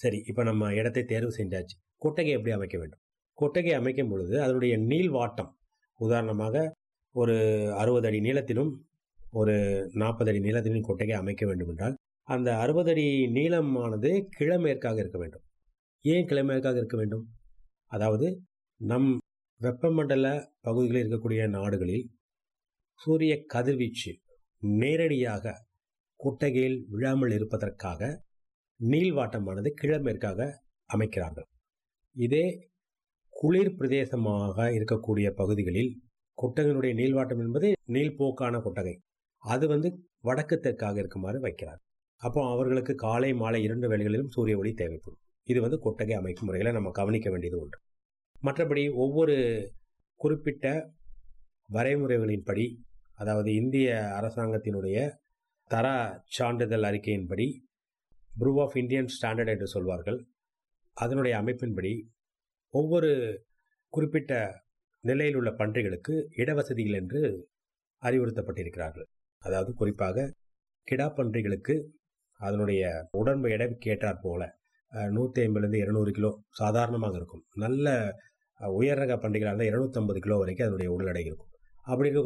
சரி இப்போ நம்ம இடத்தை தேர்வு செஞ்சாச்சு கொட்டகை எப்படி அமைக்க வேண்டும் கொட்டகை அமைக்கும் பொழுது அதனுடைய நீள்வாட்டம் உதாரணமாக ஒரு அறுபது அடி நீளத்திலும் ஒரு நாற்பது அடி நீளத்திலும் கொட்டகை அமைக்க வேண்டும் என்றால் அந்த அறுபது அடி நீளமானது கிழமேற்காக இருக்க வேண்டும் ஏன் கிழமேற்காக இருக்க வேண்டும் அதாவது நம் வெப்பமண்டல பகுதிகளில் இருக்கக்கூடிய நாடுகளில் சூரிய கதிர்வீச்சு நேரடியாக குட்டகையில் விழாமல் இருப்பதற்காக நீள்வாட்டமானது கிழமேற்காக அமைக்கிறார்கள் இதே குளிர் பிரதேசமாக இருக்கக்கூடிய பகுதிகளில் கொட்டகையினுடைய நீள்வாட்டம் என்பது நீள்போக்கான கொட்டகை அது வந்து வடக்கு தெற்காக இருக்குமாறு வைக்கிறார் அப்போ அவர்களுக்கு காலை மாலை இரண்டு வேளைகளிலும் சூரிய ஒளி தேவைப்படும் இது வந்து கொட்டகை அமைக்கும் முறைகளை நம்ம கவனிக்க வேண்டியது ஒன்று மற்றபடி ஒவ்வொரு குறிப்பிட்ட வரைமுறைகளின்படி அதாவது இந்திய அரசாங்கத்தினுடைய தர சான்றிதழ் அறிக்கையின்படி ப்ரூ ஆஃப் இந்தியன் ஸ்டாண்டர்ட் என்று சொல்வார்கள் அதனுடைய அமைப்பின்படி ஒவ்வொரு குறிப்பிட்ட நிலையில் உள்ள பன்றிகளுக்கு இடவசதிகள் என்று அறிவுறுத்தப்பட்டிருக்கிறார்கள் அதாவது குறிப்பாக கிடா பன்றிகளுக்கு அதனுடைய உடம்பு எடைக்கு ஏற்றாற் போல நூற்றி ஐம்பதுலேருந்து இருநூறு கிலோ சாதாரணமாக இருக்கும் நல்ல உயர் ரக பண்டிகைகளாக இருந்தால் இருநூத்தம்பது கிலோ வரைக்கும் அதனுடைய உடல் எடை இருக்கும் அப்படி இருக்க